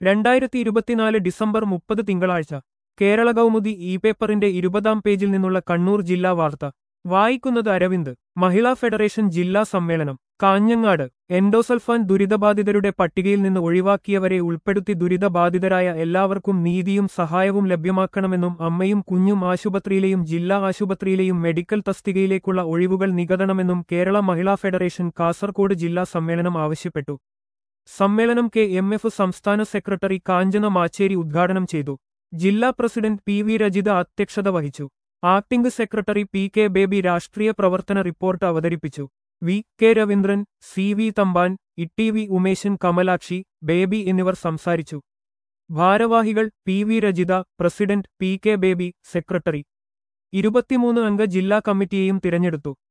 രണ്ടായിരത്തി ഇരുപത്തിനാല് ഡിസംബർ മുപ്പത് തിങ്കളാഴ്ച കേരള കൗമുദി ഇ പേപ്പറിന്റെ ഇരുപതാം പേജിൽ നിന്നുള്ള കണ്ണൂർ ജില്ലാ വാർത്ത വായിക്കുന്നത് അരവിന്ദ് മഹിളാ ഫെഡറേഷൻ ജില്ലാ സമ്മേളനം കാഞ്ഞങ്ങാട് എൻഡോസൾഫാൻ ദുരിതബാധിതരുടെ പട്ടികയിൽ നിന്ന് ഒഴിവാക്കിയവരെ ഉൾപ്പെടുത്തി ദുരിതബാധിതരായ എല്ലാവർക്കും നീതിയും സഹായവും ലഭ്യമാക്കണമെന്നും അമ്മയും കുഞ്ഞും ആശുപത്രിയിലെയും ജില്ലാ ആശുപത്രിയിലെയും മെഡിക്കൽ തസ്തികയിലേക്കുള്ള ഒഴിവുകൾ നികതണമെന്നും കേരള മഹിളാ ഫെഡറേഷൻ കാസർകോട് ജില്ലാ സമ്മേളനം ആവശ്യപ്പെട്ടു സമ്മേളനം കെ എം എഫ് സംസ്ഥാന സെക്രട്ടറി കാഞ്ചന മാച്ചേരി ഉദ്ഘാടനം ചെയ്തു ജില്ലാ പ്രസിഡന്റ് പി വി രജിത അധ്യക്ഷത വഹിച്ചു acting secretary P K Baby രാഷ്ട്രീയ പ്രവർത്തന റിപ്പോർട്ട് അവതരിപ്പിച്ചു V K Raveendran C V Thampan Itty V Umesan Kamalakshi Baby എന്നിവർ സംസാരിച്ചു ഭാരവാഹികൾ P V Rajitha president P K Baby secretary ഇരുപത്തിമൂന്ന് അംഗ ജില്ലാ കമ്മിറ്റിയെയും തിരഞ്ഞെടുത്തു